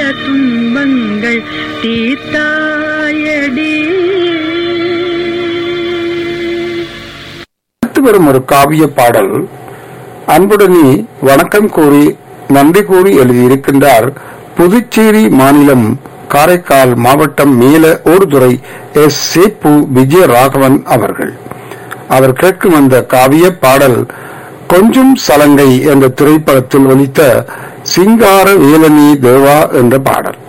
துன்பங்கள் தீர்த்தாயடி அடுத்து வரும் ஒரு காவிய பாடல் அன்புடனே வணக்கம் கூறி நன்றி கூறி எழுதியிருக்கின்றார் புதுச்சேரி மாநிலம் காரைக்கால் மாவட்டம் மேல ஓடுதுறை எஸ் சேப்பு விஜயராகவன் அவர்கள் அவர் கேட்கும் அந்த காவிய பாடல் கொஞ்சம் சலங்கை என்ற திரைப்படத்தில் ஒலித்த சிங்கார வேலனி தேவா என்ற பாடல்